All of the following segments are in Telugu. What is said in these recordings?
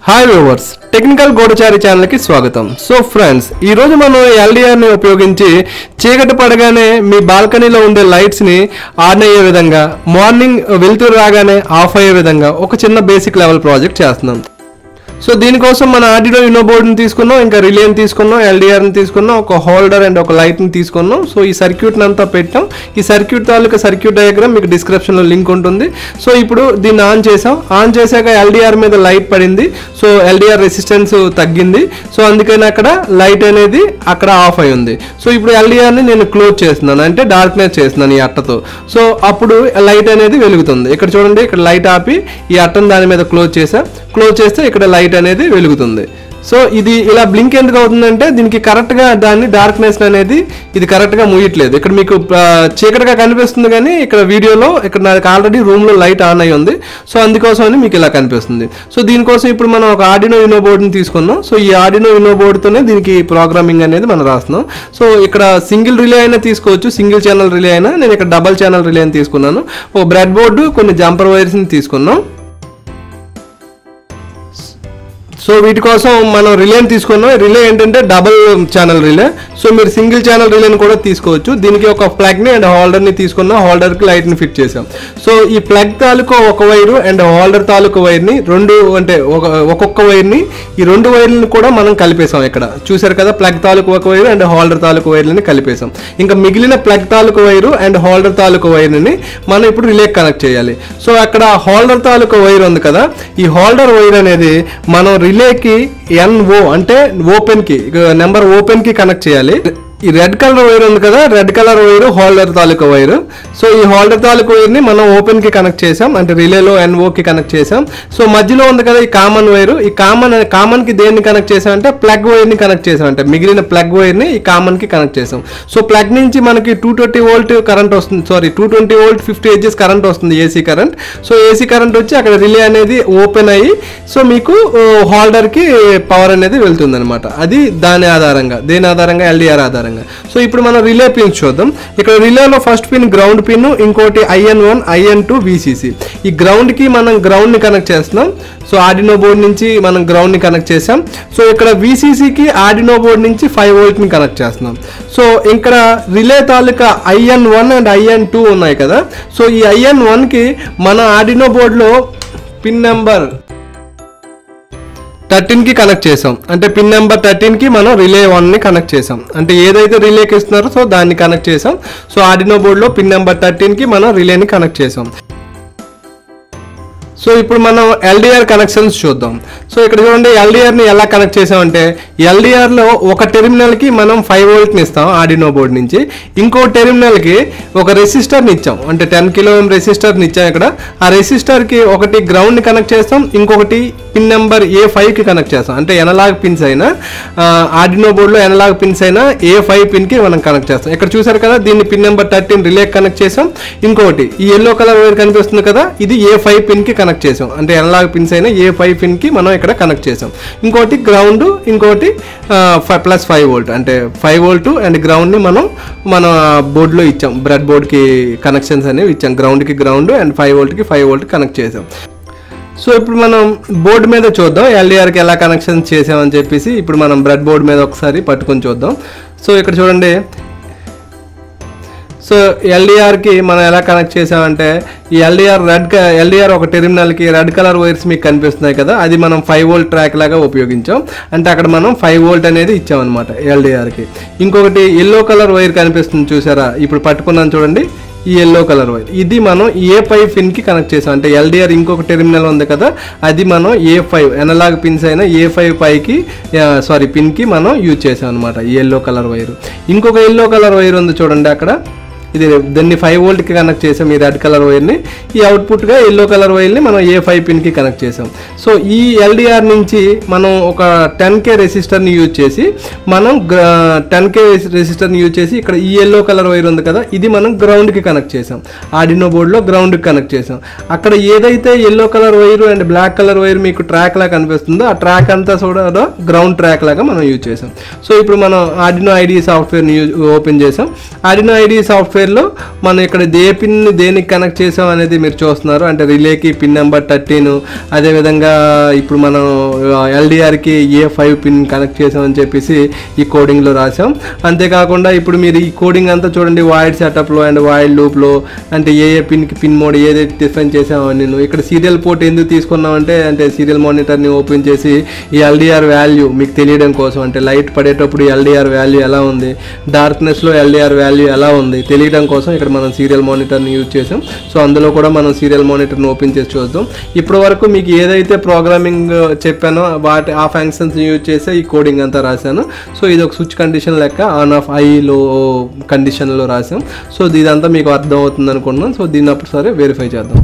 హాయ్ వ్యూవర్స్ టెక్నికల్ గూఢచారి ఛానల్కి స్వాగతం సో ఫ్రెండ్స్ ఈ రోజు మనం ఎల్డిఆర్ ని ఉపయోగించి చీకటి పడగానే మీ బాల్కనీలో ఉండే లైట్స్ ని ఆన్ అయ్యే విధంగా మార్నింగ్ వెలుతురు రాగానే ఆఫ్ అయ్యే విధంగా ఒక చిన్న బేసిక్ లెవెల్ ప్రాజెక్ట్ చేస్తున్నాం సో దీనికోసం మన ఆడిడో ఇన్నో బోర్డ్ని తీసుకున్నాం ఇంకా రిలేని తీసుకున్నాం ఎల్డిఆర్ని తీసుకున్నాం ఒక హోల్డర్ అండ్ ఒక లైట్ని తీసుకున్నాం సో ఈ సర్క్యూట్ని అంతా పెట్టాం ఈ సర్క్యూట్ తాలూకా సర్క్యూట్ డయాగ్రామ్ మీకు డిస్క్రిప్షన్లో లింక్ ఉంటుంది సో ఇప్పుడు దీన్ని ఆన్ చేసాం ఆన్ చేశాక ఎల్డిఆర్ మీద లైట్ పడింది సో ఎల్డిఆర్ రెసిస్టెన్స్ తగ్గింది సో అందుకని అక్కడ లైట్ అనేది అక్కడ ఆఫ్ అయి ఉంది సో ఇప్పుడు ఎల్డిఆర్ని నేను క్లోజ్ చేస్తున్నాను అంటే డార్క్నెస్ చేస్తున్నాను ఈ అట్టతో సో అప్పుడు లైట్ అనేది వెలుగుతుంది ఇక్కడ చూడండి ఇక్కడ లైట్ ఆపి ఈ అట్టను దాని మీద క్లోజ్ చేసా క్లోజ్ చేస్తే ఇక్కడ లైట్ అనేది వెలుగుతుంది సో ఇది ఇలా బ్లింక్ ఎందుకు అవుతుందంటే దీనికి కరెక్ట్గా దాన్ని డార్క్నెస్ అనేది ఇది కరెక్ట్గా మూయట్లేదు ఇక్కడ మీకు ఆ, చీకటిగా కనిపిస్తుంది కానీ ఇక్కడ వీడియోలో ఇక్కడ నాకు ఆల్రెడీ రూమ్లో లైట్ ఆన్ అయి ఉంది సో అందుకోసమని మీకు ఇలా కనిపిస్తుంది సో దీనికోసం ఇప్పుడు మనం ఒక ఆడినో ఇన్నో బోర్డుని తీసుకున్నాం సో ఈ ఆడినో ఇన్నో బోర్డుతోనే దీనికి ప్రోగ్రామింగ్ అనేది మనం రాస్తున్నాం సో ఇక్కడ సింగిల్ రిలే అయినా తీసుకోవచ్చు సింగిల్ ఛానల్ రిలే అయినా నేను ఇక్కడ డబల్ ఛానల్ రిలే అని తీసుకున్నాను ఓ బ్రెడ్ బోర్డు కొన్ని జంపర్ వైర్స్ని తీసుకున్నాం సో వీటి కోసం మనం రిలేని తీసుకున్నాం రిలే ఏంటంటే డబుల్ ఛానల్ రిలే సో మీరు సింగిల్ ఛానల్ రిలేని కూడా తీసుకోవచ్చు దీనికి ఒక ప్లగ్ని అండ్ హోల్డర్ని తీసుకున్నాం హోల్డర్కి లైట్ని ఫిట్ చేసాం సో ఈ ప్లగ్ తాలూకు ఒక వైరు అండ్ హోల్డర్ తాలూకు వైర్ని రెండు అంటే ఒక ఒక్కొక్క వైర్ని ఈ రెండు వైర్లను కూడా మనం కలిపేసాం ఇక్కడ చూసారు కదా ప్లగ్ తాలూకు ఒక వైరు అండ్ హోల్డర్ తాలూకు వైర్లని కలిపేసాం ఇంకా మిగిలిన ప్లగ్ తాలూకు వైరు అండ్ హోల్డర్ తాలూకు వైర్ని మనం ఇప్పుడు రిలే కనెక్ట్ చేయాలి సో అక్కడ హోల్డర్ తాలూకు వైర్ ఉంది కదా ఈ హోల్డర్ వైర్ అనేది మనం రిలేకి ఎన్ఓ అంటే ఓపెన్ కి నెంబర్ ఓపెన్ కి కనెక్ట్ చేయాలి ఈ రెడ్ కలర్ వైర్ ఉంది కదా రెడ్ కలర్ వైర్ హోల్డర్ తాలూకు వైర్ సో ఈ హోల్డర్ తాలూకు వైర్ ని మనం ఓపెన్ కి కనెక్ట్ చేసాం అంటే రిలేలో ఎన్ఓ కి కనెక్ట్ చేసాం సో మధ్యలో ఉంది కదా ఈ కామన్ వైర్ ఈ కామన్ కామన్ కి దేన్ని కనెక్ట్ చేసాం అంటే ప్లగ్ వైర్ ని కనెక్ట్ చేసాం అంటే మిగిలిన ప్లగ్ వైర్ ని ఈ కామన్ కి కనెక్ట్ చేసాం సో ప్లగ్ నుంచి మనకి టూ ట్వంటీ వోల్ట్ కరెంట్ వస్తుంది sorry two twenty volt fifty HS current వస్తుంది AC current so AC current వచ్చి అక్కడ రిలే అనేది ఓపెన్ అయ్యి సో మీకు హోల్డర్ కి పవర్ అనేది వెళ్తుంది అనమాట అది దాని ఆధారంగా దేని ఆధారంగా ఎల్డిఆర్ ఆధారంగా సో ఇప్పుడు మనం రిలే పిన్స్ చూద్దాం ఇక్కడ రిలేలో ఫస్ట్ పిన్ గ్రౌండ్ పిన్ ఇంకోటి IN one IN two VCC ఈ గ్రౌండ్ కి మనం గ్రౌండ్ ని కనెక్ట్ చేస్తున్నాం సో ఆడినో బోర్డ్ నుంచి మనం గ్రౌండ్ ని కనెక్ట్ చేసాం సో ఇక్కడ విసిసికి ఆడినో బోర్డ్ నుంచి ఫైవ్ వోల్ట్ ని కనెక్ట్ చేస్తున్నాం సో ఇక్కడ రిలే తాలూకా IN one and IN two ఉన్నాయి కదా సో ఈ ఐఎన్ వన్ కి మన ఆడినో బోర్డులో పిన్ నెంబర్ థర్టీన్ కి కనెక్ట్ చేసాం అంటే పిన్ నెంబర్ థర్టీన్ కి మనం రిలే వన్ ని కనెక్ట్ చేసాం అంటే ఏదైతే రిలేకి ఇస్తున్నారో సో దాన్ని కనెక్ట్ చేసాం సో ఆడినో బోర్డులో పిన్ నెంబర్ థర్టీన్ కి మనం రిలేని కనెక్ట్ చేసాం సో ఇప్పుడు మనం ఎల్డిఆర్ కనెక్షన్స్ చూద్దాం సో ఇక్కడ చూడండి ఎల్డిఆర్ ని ఎలా కనెక్ట్ చేసామంటే ఎల్డిఆర్ లో ఒక టెర్మినల్ కి మనం ఫైవ్ వోల్ట్ ని ఇస్తాం ఆడినో బోర్డ్ నుంచి ఇంకో టెర్మినల్ కి ఒక రెసిస్టర్ ని ఇచ్చాం అంటే టెన్ కిలో రెసిస్టర్ ని ఇచ్చాం ఇక్కడ ఆ రెసిస్టర్ కి ఒకటి గ్రౌండ్ ని కనెక్ట్ చేస్తాం ఇంకొకటి పిన్ నెంబర్ ఏ ఫైవ్ కి కనెక్ట్ చేస్తాం అంటే ఎనలాగ్ పిన్స్ అయినా ఆడినో బోర్డ్ లో ఎనలాగ్ పిన్స్ అయినా ఏ ఫైవ్ పిన్ కి మనం కనెక్ట్ చేస్తాం ఇక్కడ చూసారు కదా దీన్ని pin number thirteen relay connect చేసాం ఇంకొకటి ఈ ఎల్లో కలర్ వైర్ కనిపిస్తుంది కదా ఇది ఏ ఫైవ్ పిన్ కి కనెక్ట్ చేసాం అంటే ఎనలాగ్ పిన్స్ అయినా ఏ ఫైవ్ పిన్ కి మనం ఇక్కడ కనెక్ట్ చేసాం ఇంకోటి గ్రౌండ్ ఇంకోటి ప్లస్ ఫైవ్ వోల్ట్ అంటే ఫైవ్ వోల్ట్ అండ్ గ్రౌండ్ ని మనం మన బోర్డులో ఇచ్చాం బ్రెడ్ బోర్డ్ కి కనెక్షన్స్ అనేవి ఇచ్చాం గ్రౌండ్ కి గ్రౌండ్ అండ్ ఫైవ్ వోల్ట్ కి ఫైవ్ వోల్ట్ కనెక్ట్ చేసాం సో ఇప్పుడు మనం బోర్డు మీద చూద్దాం ఎల్డిఆర్కి ఎలా కనెక్షన్ చేసామని చెప్పేసి ఇప్పుడు మనం బ్రెడ్ బోర్డు మీద ఒకసారి పట్టుకొని చూద్దాం సో ఇక్కడ చూడండి సో ఎల్డిఆర్కి మనం ఎలా కనెక్ట్ చేసామంటే ఈ ఎల్డిఆర్ రెడ్ ఎల్డిఆర్ ఒక టెర్మినల్కి రెడ్ కలర్ వైర్స్ మీకు కనిపిస్తున్నాయి కదా అది మనం ఫైవ్ వోల్ట్ ట్రాక్ లాగా ఉపయోగించాం అంటే అక్కడ మనం ఫైవ్ వోల్ట్ అనేది ఇచ్చామన్నమాట ఎల్డిఆర్కి ఇంకొకటి ఎల్లో కలర్ వైర్ కనిపిస్తుంది చూసారా ఇప్పుడు పట్టుకున్నాను చూడండి ఈ ఎల్లో కలర్ వైర్ ఇది మనం ఏ ఫైవ్ పిన్ కి కనెక్ట్ చేసాం అంటే ఎల్డిఆర్ ఇంకొక టెర్మినల్ ఉంది కదా అది మనం ఏ ఫైవ్ ఎనలాగ్ పిన్స్ అయినా ఏ ఫైవ్ పైకి సారీ పిన్ కి మనం యూజ్ చేసాం అనమాట ఈ ఎల్లో కలర్ వైర్ ఇంకొక ఎల్లో కలర్ వైర్ ఉంది చూడండి అక్కడ ఇది దాన్ని ఫైవ్ వోల్ట్కి కనెక్ట్ చేసాం ఈ రెడ్ కలర్ వైర్ని ఈ అవుట్పుట్గా ఎల్లో కలర్ వైర్ని మనం ఏ ఫైవ్ పిన్కి కనెక్ట్ చేసాం సో ఈ ఎల్డిఆర్ నుంచి మనం ఒక టెన్ కే రెసిస్టర్ని యూజ్ చేసి మనం టెన్ కే రెసిస్టర్ని యూజ్ చేసి ఇక్కడ ఈ ఎల్లో కలర్ వైర్ ఉంది కదా ఇది మనం గ్రౌండ్కి కనెక్ట్ చేసాం ఆడినో బోర్డులో గ్రౌండ్కి కనెక్ట్ చేసాం అక్కడ ఏదైతే yellow colour wire and black colour wire మీకు ట్రాక్ లాగా కనిపిస్తుందో ఆ ట్రాక్ అంతా కూడా గ్రౌండ్ ట్రాక్ లాగా మనం యూజ్ చేసాం సో ఇప్పుడు మనం ఆడినో ఐడి సాఫ్ట్వేర్ని యూజ్ ఓపెన్ చేసాం ఆడినో ఐడి సాఫ్ట్వేర్ సాఫ్ట్వేర్లో మనం ఇక్కడ ఏ పిన్ దేనికి కనెక్ట్ చేసాం అనేది మీరు చూస్తున్నారు అంటే రిలేకి పిన్ నెంబర్ థర్టీన్ అదేవిధంగా ఇప్పుడు మనం ఎల్డిఆర్కి ఏ ఫైవ్ పిన్ కనెక్ట్ చేసామని చెప్పేసి ఈ కోడింగ్లో రాసాం అంతేకాకుండా ఇప్పుడు మీరు ఈ కోడింగ్ అంతా చూడండి వాయిడ్ సెటప్లో అండ్ వాయిడ్ లూప్లో అంటే ఏ ఏ పిన్కి పిన్ మోడ్ ఏదైతే డిఫైన్ చేసామో నేను ఇక్కడ సీరియల్ పోర్ట్ ఎందుకు తీసుకున్నామంటే అంటే సీరియల్ మానిటర్ని ఓపెన్ చేసి ఈ ఎల్డిఆర్ వాల్యూ మీకు తెలియడం కోసం అంటే లైట్ పడేటప్పుడు ఎల్డిఆర్ వాల్యూ ఎలా ఉంది డార్క్నెస్లో ఎల్డిఆర్ వాల్యూ ఎలా ఉంది తెలియడం కోసం ఇక్కడ మనం సీరియల్ మానిటర్ని యూజ్ చేసాం సో అందులో కూడా మనం సీరియల్ మానిటర్ని ఓపెన్ చేసి చూద్దాం ఇప్పటి వరకు మీకు ఏదైతే ప్రోగ్రామింగ్ చెప్పానో వాటి ఆ ఫంక్షన్స్ యూజ్ చేసే ఈ కోడింగ్ అంతా రాశాను సో ఇది ఒక స్విచ్ కండిషన్ లెక్క ఆన్ ఆఫ్ ఐలో కండిషన్లో రాసాం సో ఇదంతా మీకు అర్థం అవుతుంది అనుకుంటున్నాను సో దీన్ని అప్పుడు సరే వెరిఫై చేద్దాం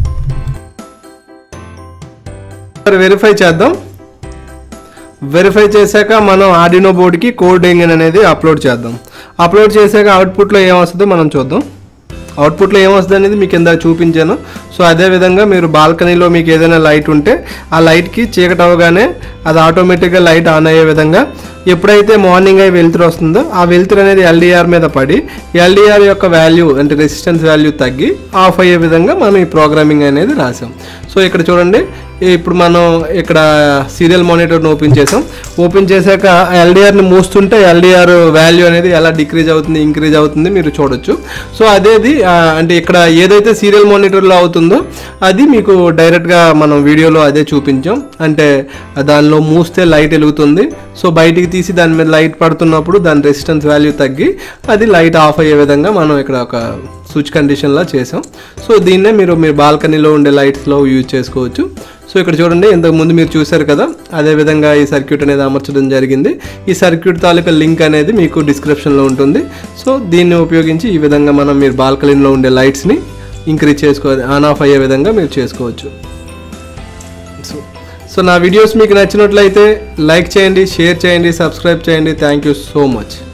సరే వెరిఫై చేద్దాం వెరిఫై చేశాక మనం ఆడినో బోర్డ్కి కోడింగ్ అనేది అప్లోడ్ చేద్దాం అప్లోడ్ చేశాక అవుట్పుట్లో ఏమొస్తుందో మనం చూద్దాం అవుట్పుట్లో ఏమొస్తుంది అనేది మీకు ఇందాక చూపించాను సో అదే విధంగా మీరు బాల్కనీలో మీకు ఏదైనా లైట్ ఉంటే ఆ లైట్కి చీకటి అవ్వగానే అది ఆటోమేటిక్గా లైట్ ఆన్ అయ్యే విధంగా ఎప్పుడైతే మార్నింగ్ అయి వెలుతురు వస్తుందో ఆ వెలుతురు అనేది ఎల్డిఆర్ మీద పడి ఎల్డిఆర్ యొక్క వాల్యూ అంటే రెసిస్టెన్స్ వాల్యూ తగ్గి ఆఫ్ అయ్యే విధంగా మనం ఈ ప్రోగ్రామింగ్ అనేది రాసాం సో ఇక్కడ చూడండి ఇప్పుడు మనం ఇక్కడ సీరియల్ మానిటర్ని ఓపెన్ చేసాం ఓపెన్ చేశాక ఎల్డిఆర్ని మూస్తుంటే ఎల్డిఆర్ వాల్యూ అనేది ఎలా డిక్రీజ్ అవుతుంది ఇంక్రీజ్ అవుతుంది మీరు చూడొచ్చు సో అదేది ఆ, అంటే ఇక్కడ ఏదైతే సీరియల్ మానిటర్లో అవుతుందో అది మీకు డైరెక్ట్గా మనం వీడియోలో అదే చూపించాం అంటే దానిలో మూస్తే లైట్ వెలుగుతుంది సో బయటికి తీసి దాని మీద లైట్ పడుతున్నప్పుడు దాని రెసిస్టెన్స్ వాల్యూ తగ్గి అది లైట్ ఆఫ్ అయ్యే విధంగా మనం ఇక్కడ ఒక స్విచ్ కండిషన్లా చేసాం సో దీన్నే మీరు మీ బాల్కనీలో ఉండే లైట్స్లో యూజ్ చేసుకోవచ్చు సో ఇక్కడ చూడండి ఇంతకు ముందు మీరు చూశారు కదా అదే విధంగా ఈ సర్క్యూట్ అనేది అమర్చడం జరిగింది ఈ సర్క్యూట్ తాలూకా లింక్ అనేది మీకు డిస్క్రిప్షన్లో ఉంటుంది సో దీన్ని ఉపయోగించి ఈ విధంగా మనం మీరు బాల్కనీలో ఉండే లైట్స్ని ఇంక్రీజ్ చేసుకో ఆన్ ఆఫ్ అయ్యే విధంగా మీరు చేసుకోవచ్చు సో సో నా వీడియోస్ మీకు నచ్చినట్లయితే లైక్ చేయండి షేర్ చేయండి సబ్స్క్రైబ్ చేయండి థ్యాంక్ యూ సో మచ్